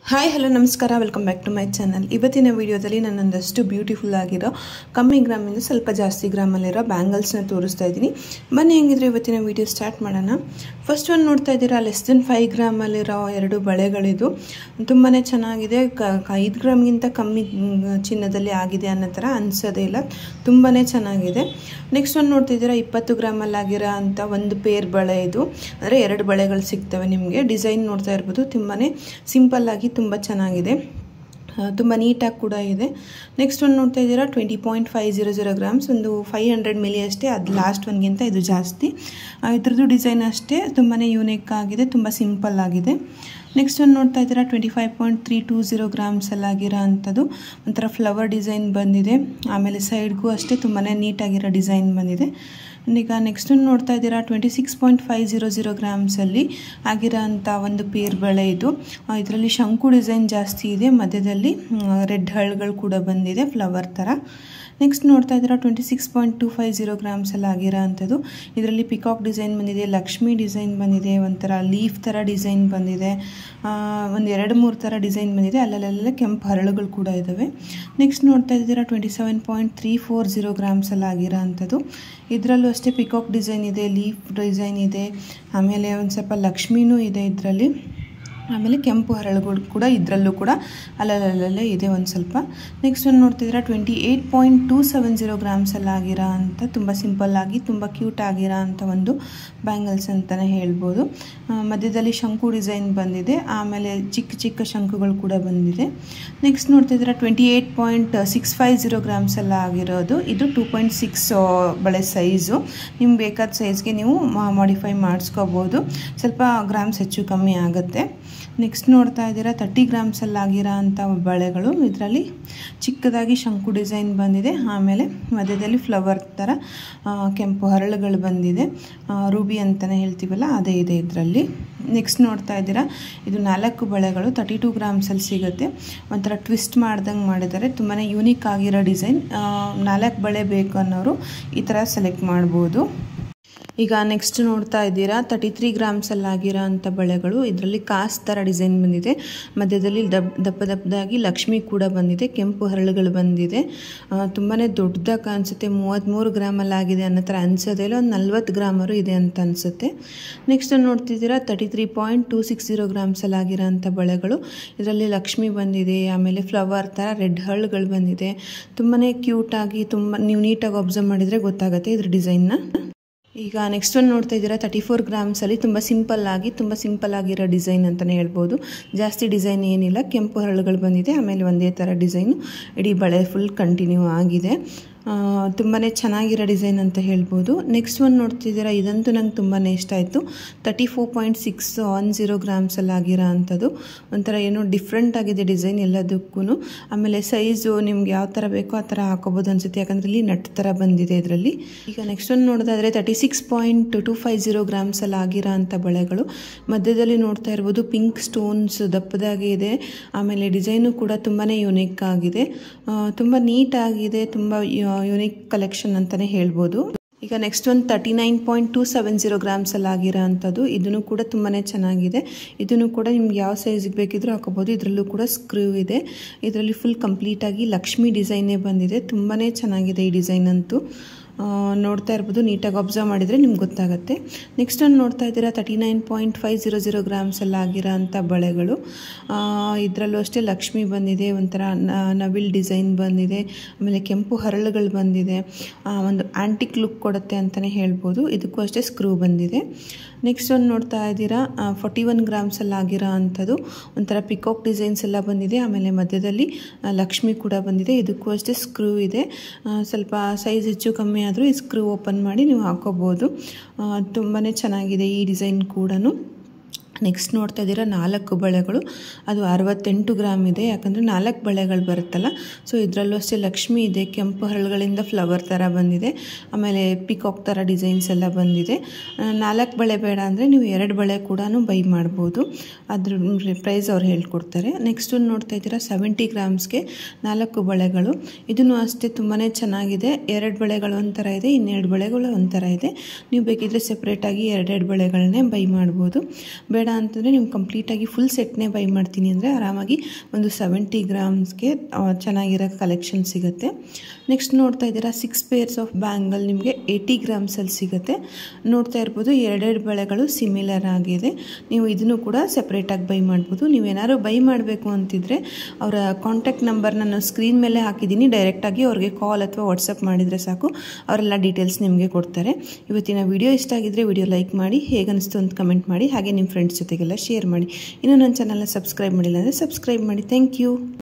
hi hello ನಮಸ್ಕಾರ welcome back to my channel ಇವತ್ತಿನ ವಿಡಿಯೋದಲ್ಲಿ ನಾನೊಂದಷ್ಟು ಬ್ಯೂಟಿಫುಲ್ ಆಗಿರೋ ಕಮ್ಮಿ ಗ್ರಾಮಿಂದ ಸ್ವಲ್ಪ ಜಾಸ್ತಿ ಗ್ರಾಮಲ್ಲಿರೋ ಬ್ಯಾಂಗಲ್ಸ್ನ ತೋರಿಸ್ತಾ ಇದ್ದೀನಿ ಬನ್ನಿ ಹೆಂಗಿದ್ರೆ ಇವತ್ತಿನ ವಿಡಿಯೋ ಸ್ಟಾರ್ಟ್ ಮಾಡೋಣ ಫಸ್ಟ್ ಒಂದು ನೋಡ್ತಾ ಇದ್ದೀರಾ ಲೆಸ್ ದೆನ್ ಫೈವ್ ಗ್ರಾಮಲ್ಲಿರೋ ಎರಡು ಬಳೆಗಳಿದು ತುಂಬಾ ಚೆನ್ನಾಗಿದೆ ಕ ಐದು ಗ್ರಾಮ್ಗಿಂತ ಕಮ್ಮಿ ಮ್, ಚಿನ್ನದಲ್ಲಿ ಆಗಿದೆ ಅನ್ನೋ ಥರ ಅನಿಸೋದೇ ಇಲ್ಲ ತುಂಬಾ ಚೆನ್ನಾಗಿದೆ ನೆಕ್ಸ್ಟ್ ಒಂದು ನೋಡ್ತಿದ್ದೀರಾ ಇಪ್ಪತ್ತು ಗ್ರಾಮಲ್ಲಿ ಆಗಿರೋ ಅಂಥ ಒಂದು ಪೇರ್ ಬಳೆ ಇದು ಅಂದರೆ ಎರಡು ಬಳೆಗಳು ಸಿಗ್ತವೆ ನಿಮಗೆ ಡಿಸೈನ್ ನೋಡ್ತಾ ಇರ್ಬೋದು ತುಂಬಾ ಸಿಂಪಲ್ ಆಗಿ ತುಂಬ ಚೆನ್ನಾಗಿದೆ ತುಂಬ ನೀಟಾಗಿ ಕೂಡ ಇದೆ ನೆಕ್ಸ್ಟ್ ಒಂದು ನೋಡ್ತಾ ಇದ್ದೀರಾ twenty point five zero zero grams ಒಂದು ಫೈವ್ ಹಂಡ್ರೆಡ್ ಮಿಲಿ ಅಷ್ಟೇ ಅದು ಲಾಸ್ಟ್ ಒನ್ಗಿಂತ ಇದು ಜಾಸ್ತಿ ಆ, ಇದ್ರದ್ದು ಡಿಸೈನ್ ಅಷ್ಟೇ ತುಂಬಾ ಯೂನಿಕ್ ಆಗಿದೆ ತುಂಬ ಸಿಂಪಲ್ ಆಗಿದೆ ನೆಕ್ಸ್ಟ್ ಒಂದು ನೋಡ್ತಾ ಇದ್ದೀರಾ twenty five point three two zero ಗ್ರಾಮ್ಸಲ್ಲಿ ಆಗಿರೋ ಅಂಥದ್ದು ಒಂಥರ ಫ್ಲವರ್ ಡಿಸೈನ್ ಬಂದಿದೆ ಆಮೇಲೆ ಸೈಡ್ಗೂ ಅಷ್ಟೇ ತುಂಬಾ ನೀಟಾಗಿರೋ ಡಿಸೈನ್ ಬಂದಿದೆ ಈಗ ನೆಕ್ಸ್ಟ್ ನೋಡ್ತಾ ಇದ್ದೀರಾ twenty six point five zero zero ಗ್ರಾಮ್ಸಲ್ಲಿ ಆಗಿರೋ ಅಂಥ ಒಂದು ಪೇರ್ ಬಳೆ ಇದು ಇದರಲ್ಲಿ ಶಂಕು ಡಿಸೈನ್ ಜಾಸ್ತಿ ಇದೆ ಮಧ್ಯದಲ್ಲಿ ರೆಡ್ ಹಳ್ಗಳು ಕೂಡ ಬಂದಿದೆ ಫ್ಲವರ್ ಥರ ನೆಕ್ಸ್ಟ್ ನೋಡ್ತಾ ಇದ್ದೀರಾ twenty six point two five zero ಗ್ರಾಮ್ಸಲ್ಲಿ ಆಗಿರೋ ಅಂಥದ್ದು ಇದರಲ್ಲಿ ಪಿಕಾಕ್ ಡಿಸೈನ್ ಬಂದಿದೆ ಲಕ್ಷ್ಮಿ ಡಿಸೈನ್ ಬಂದಿದೆ ಒಂಥರ ಲೀಫ್ ಥರ ಡಿಸೈನ್ ಬಂದಿದೆ ಒಂದು ಎರಡು ಮೂರು ಥರ ಡಿಸೈನ್ ಬಂದಿದೆ ಅಲ್ಲಲ್ಲೆಲ್ಲ ಕೆಂಪು ಹರಳುಗಳು ಕೂಡ ಇದ್ದಾವೆ ನೆಕ್ಸ್ಟ್ ನೋಡ್ತಾ ಇದ್ದೀರಾ twenty seven point three four zero ಗ್ರಾಮ್ಸಲ್ಲಿ ಆಗಿರೋ ಅಂಥದ್ದು ಇದರಲ್ಲೂ ಅಷ್ಟೇ ಪಿಕಾಕ್ ಡಿಸೈನ್ ಇದೆ ಲೀಫ್ ಡಿಸೈನ್ ಇದೆ ಆಮೇಲೆ ಒಂದು ಸ್ವಲ್ಪ ಲಕ್ಷ್ಮಿನೂ ಇದೆ ಇದರಲ್ಲಿ ಆಮೇಲೆ ಕೆಂಪು ಹರಳುಗಳು ಕೂಡ ಇದರಲ್ಲೂ ಕೂಡ ಅಲ್ಲಲ್ಲಲ್ಲೇ ಇದೆ ಒಂದು ಸ್ವಲ್ಪ ನೆಕ್ಸ್ಟ್ ಒಂದು ನೋಡ್ತಿದ್ರೆ twenty eight point two seven zero ಗ್ರಾಮ್ಸಲ್ಲಿ ಆಗಿರೋ ಅಂತ ತುಂಬ ಸಿಂಪಲ್ ಆಗಿ ತುಂಬ ಕ್ಯೂಟ್ ಆಗಿರೋ ಅಂಥ ಒಂದು ಬ್ಯಾಂಗಲ್ಸ್ ಅಂತಲೇ ಹೇಳ್ಬೋದು ಆ, ಮಧ್ಯದಲ್ಲಿ ಶಂಕು ಡಿಸೈನ್ ಬಂದಿದೆ ಆಮೇಲೆ ಚಿಕ್ಕ ಚಿಕ್ಕ ಶಂಕುಗಳು ಕೂಡ ಬಂದಿದೆ ನೆಕ್ಸ್ಟ್ ನೋಡ್ತಿದ್ರೆ twenty eight point six five zero ಗ್ರಾಮ್ಸೆಲ್ಲ ಆಗಿರೋದು ಇದು ಟೂ ಪಾಯಿಂಟ್ ಸಿಕ್ಸ್ ಬಳೆ ಸೈಜು ನಿಮ್ಗೆ ಬೇಕಾದ ಸೈಜ್ಗೆ ನೀವು ಮಾಡಿಫೈ ಮಾಡಿಸ್ಕೋಬೋದು ಸ್ವಲ್ಪ ಗ್ರಾಮ್ಸ್ ಹೆಚ್ಚು ಕಮ್ಮಿ ಆಗುತ್ತೆ ನೆಕ್ಸ್ಟ್ ನೋಡ್ತಾ ಇದ್ದೀರಾ ತರ್ಟಿ ಗ್ರಾಮ್ಸಲ್ಲಿ ಆಗಿರೋ ಅಂಥ ಬಳೆಗಳು ಇದರಲ್ಲಿ ಚಿಕ್ಕದಾಗಿ ಶಂಕು ಡಿಸೈನ್ ಬಂದಿದೆ ಆಮೇಲೆ ಮಧ್ಯದಲ್ಲಿ ಫ್ಲವರ್ ಥರ ಆ, ಕೆಂಪು ಹರಳುಗಳು ಬಂದಿದೆ ಆ, ರೂಬಿ ಅಂತಲೇ ಹೇಳ್ತೀವಲ್ಲ ಅದೇ ಇದೆ ಇದರಲ್ಲಿ ನೆಕ್ಸ್ಟ್ ನೋಡ್ತಾ ಇದ್ದೀರಾ ಇದು ನಾಲ್ಕು ಬಳೆಗಳು ತರ್ಟಿ ಟು ಗ್ರಾಮ್ಸಲ್ಲಿ ಸಿಗುತ್ತೆ ಒಂಥರ ಟ್ವಿಸ್ಟ್ ಮಾಡ್ದಂಗೆ ಮಾಡಿದ್ದಾರೆ ತುಂಬಾ ಯೂನಿಕ್ ಆಗಿರೋ ಡಿಸೈನ್ ನಾಲ್ಕು ಬಳೆ ಬೇಕು ಅನ್ನೋರು ಈ ಥರ ಸೆಲೆಕ್ಟ್ ಮಾಡ್ಬೋದು ಈಗ ನೆಕ್ಸ್ಟ್ ನೋಡ್ತಾ ಇದ್ದೀರಾ ತರ್ಟಿ ತ್ರೀ ಗ್ರಾಮ್ಸಲ್ಲಿ ಆಗಿರೋ ಅಂಥ ಬಳೆಗಳು ಇದರಲ್ಲಿ ಕಾಸ್ ಥರ ಡಿಸೈನ್ ಬಂದಿದೆ ಮಧ್ಯದಲ್ಲಿ ದಪ್ ದಪ್ಪ ದಪ್ಪದಾಗಿ ಲಕ್ಷ್ಮಿ ಕೂಡ ಬಂದಿದೆ ಕೆಂಪು ಹರಳುಗಳು ಬಂದಿದೆ ತುಂಬಾ ದೊಡ್ಡದಾಗಿ ಕಾಣಿಸುತ್ತೆ ಮೂವತ್ತ್ಮೂರು ಗ್ರಾಮಲ್ಲಿ ಆಗಿದೆ ಅನ್ನೋ ಥರ ಅನ್ಸೋದೇ ಇಲ್ಲ ಒಂದು ನಲ್ವತ್ತು ಗ್ರಾಮರು ಇದೆ ಅಂತ ಅನಿಸುತ್ತೆ ನೆಕ್ಸ್ಟ್ ನೋಡ್ತಿದ್ದೀರಾ thirty three point two six zero ಗ್ರಾಮ್ಸಲ್ಲಿ ಆಗಿರೋ ಅಂಥ ಬಳೆಗಳು ಇದರಲ್ಲಿ ಲಕ್ಷ್ಮಿ ಬಂದಿದೆ ಆಮೇಲೆ ಫ್ಲವರ್ ಥರ ರೆಡ್ ಹಳ್ಳುಗಳು ಬಂದಿದೆ ತುಂಬಾ ಕ್ಯೂಟಾಗಿ ತುಂಬ ನೀವು ನೀಟಾಗಿ ಅಬ್ಸರ್ವ್ ಮಾಡಿದರೆ ಗೊತ್ತಾಗುತ್ತೆ ಇದ್ರ ಡಿಸೈನ್ನ ಈಗ ನೆಕ್ಸ್ಟ್ ಒಂದು ನೋಡ್ತಾ ಇದ್ದೀರಾ ತರ್ಟಿ ಫೋರ್ ಗ್ರಾಮ್ಸಲ್ಲಿ ತುಂಬ ಸಿಂಪಲ್ ಆಗಿ ತುಂಬ ಸಿಂಪಲ್ ಆಗಿರೋ ಡಿಸೈನ್ ಅಂತಲೇ ಹೇಳ್ಬೋದು ಜಾಸ್ತಿ ಡಿಸೈನ್ ಏನಿಲ್ಲ ಕೆಂಪು ಹರಳುಗಳು ಬಂದಿದೆ ಆಮೇಲೆ ಒಂದೇ ಥರ ಡಿಸೈನು ಇಡೀ ಬಳೆ ಫುಲ್ ಕಂಟಿನ್ಯೂ ಆಗಿದೆ ತುಂಬಾ ಚೆನ್ನಾಗಿರೋ ಡಿಸೈನ್ ಅಂತ ಹೇಳ್ಬೋದು ನೆಕ್ಸ್ಟ್ ಒಂದು ನೋಡ್ತಿದ್ದೀರಾ ಇದಂತೂ ನಂಗೆ ತುಂಬಾ ಇಷ್ಟ ಆಯಿತು thirty four point six one zero ಗ್ರಾಮ್ಸಲ್ಲಿ ಆಗಿರೋ ಅಂಥದ್ದು ಒಂಥರ ಏನೋ ಡಿಫ್ರೆಂಟ್ ಆಗಿದೆ ಡಿಸೈನ್ ಎಲ್ಲದಕ್ಕೂ ಆಮೇಲೆ ಸೈಜು ನಿಮ್ಗೆ ಯಾವ ಥರ ಬೇಕೋ ಆ ಥರ ಹಾಕೋಬೋದು ಅನ್ಸುತ್ತೆ ಯಾಕಂದರೆ ಇಲ್ಲಿ ನಟ್ ಥರ ಬಂದಿದೆ ಇದರಲ್ಲಿ ಈಗ ನೆಕ್ಸ್ಟ್ ಒಂದು ನೋಡೋದಾದರೆ thirty six point two five zero ಗ್ರಾಮ್ಸಲ್ಲಿ ಆಗಿರೋ ಅಂಥ ಬಳೆಗಳು ಮಧ್ಯದಲ್ಲಿ ನೋಡ್ತಾ ಇರ್ಬೋದು ಪಿಂಕ್ ಸ್ಟೋನ್ಸ್ ದಪ್ಪದಾಗಿ ಇದೆ ಆಮೇಲೆ ಡಿಸೈನು ಕೂಡ ತುಂಬಾ ಯೂನಿಕ್ ಆಗಿದೆ ತುಂಬ ನೀಟಾಗಿದೆ ತುಂಬ ಯೂನಿಕ್ ಕಲೆಕ್ಷನ್ ಅಂತಲೇ ಹೇಳ್ಬೋದು ಈಗ ನೆಕ್ಸ್ಟ್ ಒಂದು thirty nine point two seven zero ಗ್ರಾಮ್ಸಲ್ಲಿ ಆಗಿರೋ ಅಂಥದ್ದು ಇದನ್ನು ಕೂಡ ತುಂಬಾ ಚೆನ್ನಾಗಿದೆ ಇದನ್ನು ಕೂಡ ನಿಮ್ಗೆ ಯಾವ ಸೈಜಿಗೆ ಬೇಕಿದ್ರೂ ಹಾಕೋಬೋದು ಇದರಲ್ಲೂ ಕೂಡ ಸ್ಕ್ರೂ ಇದೆ ಇದರಲ್ಲಿ ಫುಲ್ ಕಂಪ್ಲೀಟಾಗಿ ಲಕ್ಷ್ಮಿ ಡಿಸೈನೇ ಬಂದಿದೆ ತುಂಬಾ ಚೆನ್ನಾಗಿದೆ ಈ ಡಿಸೈನ್ ಅಂತೂ ಆ, ನೋಡ್ತಾ ಇರ್ಬೋದು ನೀಟಾಗಿ ಅಬ್ಸರ್ವ್ ಮಾಡಿದರೆ ನಿಮ್ಗೆ ಗೊತ್ತಾಗುತ್ತೆ ನೆಕ್ಸ್ಟ್ ಒಂದು ನೋಡ್ತಾ ಇದ್ದೀರಾ thirty nine point five zero zero ಗ್ರಾಮ್ಸಲ್ಲಿ ಆಗಿರೋ ಅಂಥ ಬಳೆಗಳು ಇದರಲ್ಲೂ ಅಷ್ಟೇ ಲಕ್ಷ್ಮಿ ಬಂದಿದೆ ಒಂಥರ ನ- ನವಿಲ್ ಡಿಸೈನ್ ಬಂದಿದೆ ಆಮೇಲೆ ಕೆಂಪು ಹರಳುಗಳು ಬಂದಿದೆ ಆ, ಒಂದು ಆ್ಯಂಟಿಕ್ ಲುಕ್ ಕೊಡುತ್ತೆ ಅಂತಲೇ ಹೇಳ್ಬೋದು ಇದಕ್ಕೂ ಅಷ್ಟೇ ಸ್ಕ್ರೂ ಬಂದಿದೆ ನೆಕ್ಸ್ಟ್ ಒಂದು ನೋಡ್ತಾ ಇದ್ದೀರಾ ಫಾರ್ಟಿ ಒನ್ ಗ್ರಾಮ್ಸಲ್ಲಿ ಆಗಿರೋ ಅಂಥದ್ದು ಒಂಥರ ಪಿಕಾಕ್ ಡಿಸೈನ್ಸ್ ಎಲ್ಲ ಬಂದಿದೆ ಆಮೇಲೆ ಮಧ್ಯದಲ್ಲಿ ಆ, ಲಕ್ಷ್ಮಿ ಕೂಡ ಬಂದಿದೆ ಇದಕ್ಕೂ ಅಷ್ಟೇ ಸ್ಕ್ರೂ ಇದೆ ಆ, ಸ್ವಲ್ಪ ಸೈಜ್ ಹೆಚ್ಚು ಕಮ್ಮಿ ಆದರೂ ಈ ಸ್ಕ್ರೂ ಓಪನ್ ಮಾಡಿ ನೀವು ಹಾಕೋಬೋದು ತುಂಬಾ ಚೆನ್ನಾಗಿದೆ ಈ ಡಿಸೈನ್ ಕೂಡ ನೆಕ್ಸ್ಟ್ ನೋಡ್ತಾ ಇದ್ದೀರಾ ನಾಲ್ಕು ಬಳೆಗಳು ಅದು ಅರವತ್ತೆಂಟು ಗ್ರಾಮ್ ಇದೆ ಯಾಕಂದರೆ ನಾಲ್ಕು ಬಳೆಗಳು ಬರುತ್ತಲ್ಲ ಸೊ ಇದರಲ್ಲೂ ಅಷ್ಟೇ ಲಕ್ಷ್ಮಿ ಇದೆ ಕೆಂಪು ಹರಳುಗಳಿಂದ ಫ್ಲವರ್ ಥರ ಬಂದಿದೆ ಆಮೇಲೆ ಪಿಕಾಕ್ ಥರ ಡಿಸೈನ್ಸ್ ಎಲ್ಲ ಬಂದಿದೆ ಆ, ನಾಲ್ಕು ಬಳೆ ಬೇಡ ಅಂದರೆ ನೀವು ಎರಡು ಬಳೆ ಕೂಡ ಬೈ ಮಾಡ್ಬೋದು ಅದ್ರ ಪ್ರೈಸ್ ಅವ್ರು ಹೇಳ್ಕೊಡ್ತಾರೆ ನೆಕ್ಸ್ಟ್ ಒಂದು ನೋಡ್ತಾ ಇದ್ದೀರಾ ಸೆವೆಂಟಿ ಗ್ರಾಮ್ಸ್ಗೆ ನಾಲ್ಕು ಬಳೆಗಳು ಇದನ್ನು ಅಷ್ಟೇ ತುಂಬಾ ಚೆನ್ನಾಗಿದೆ ಎರಡು ಬಳೆಗಳು ಒಂಥರ ಇದೆ ಇನ್ನೆರಡು ಬಳೆಗಳು ಒಂಥರ ಇದೆ ನೀವು ಬೇಕಿದ್ರೆ ಸೆಪ್ರೇಟಾಗಿ ಎರಡೆರಡು ಬಳೆಗಳನ್ನೇ ಬೈ ಮಾಡ್ಬೋದು ಬೇಡ ಅಂತಂದರೆ ನೀವು ಕಂಪ್ಲೀಟಾಗಿ ಫುಲ್ ಸೆಟ್ನೇ ಬೈ ಮಾಡ್ತೀನಿ ಅಂದರೆ ಆರಾಮಾಗಿ ಒಂದು ಸೆವೆಂಟಿ ಗ್ರಾಮ್ಸ್ಗೆ ಚೆನ್ನಾಗಿರೋ ಕಲೆಕ್ಷನ್ ಸಿಗುತ್ತೆ ನೆಕ್ಸ್ಟ್ ನೋಡ್ತಾ ಇದ್ದೀರಾ ಸಿಕ್ಸ್ ಪೇರ್ಸ್ ಆಫ್ ಬ್ಯಾಂಗಲ್ ನಿಮಗೆ ಏಯ್ಟಿ ಗ್ರಾಮ್ಸಲ್ಲಿ ಸಿಗುತ್ತೆ ನೋಡ್ತಾ ಇರ್ಬೋದು ಎರಡೆರಡು ಬಳೆಗಳು ಸಿಮಿಲರ್ ಆಗಿದೆ ನೀವು ಇದನ್ನು ಕೂಡ ಸೆಪ್ರೇಟಾಗಿ ಬೈ ಮಾಡ್ಬೋದು ನೀವೇನಾದ್ರು ಬೈ ಮಾಡಬೇಕು ಅಂತಿದ್ರೆ ಅವರ ಕಾಂಟ್ಯಾಕ್ಟ್ ನಂಬರ್ ನಾನು ಸ್ಕ್ರೀನ್ ಮೇಲೆ ಹಾಕಿದ್ದೀನಿ ಡೈರೆಕ್ಟಾಗಿ ಅವ್ರಿಗೆ ಕಾಲ್ ಅಥವಾ ವಾಟ್ಸಪ್ ಮಾಡಿದರೆ ಸಾಕು ಅವರೆಲ್ಲ ಡೀಟೇಲ್ಸ್ ನಿಮಗೆ ಕೊಡ್ತಾರೆ ಇವತ್ತಿನ ವಿಡಿಯೋ ಇಷ್ಟ ಆಗಿದ್ರೆ ವಿಡಿಯೋ ಲೈಕ್ ಮಾಡಿ ಹೇಗೆ ಅನಿಸ್ತು ಅಂತ ಕಮೆಂಟ್ ಮಾಡಿ ಹಾಗೆ ನಿಮ್ಮ ಫ್ರೆಂಡ್ಸ್ ಜೊತೆಗೆಲ್ಲ ಶೇರ್ ಮಾಡಿ ಇನ್ನು ನನ್ನ ಚಾನಲ್ನ ಸಬ್ಸ್ಕ್ರೈಬ್ ಮಾಡಿಲ್ಲ ಅಂದರೆ ಸಬ್ಸ್ಕ್ರೈಬ್ ಮಾಡಿ ಥ್ಯಾಂಕ್ ಯು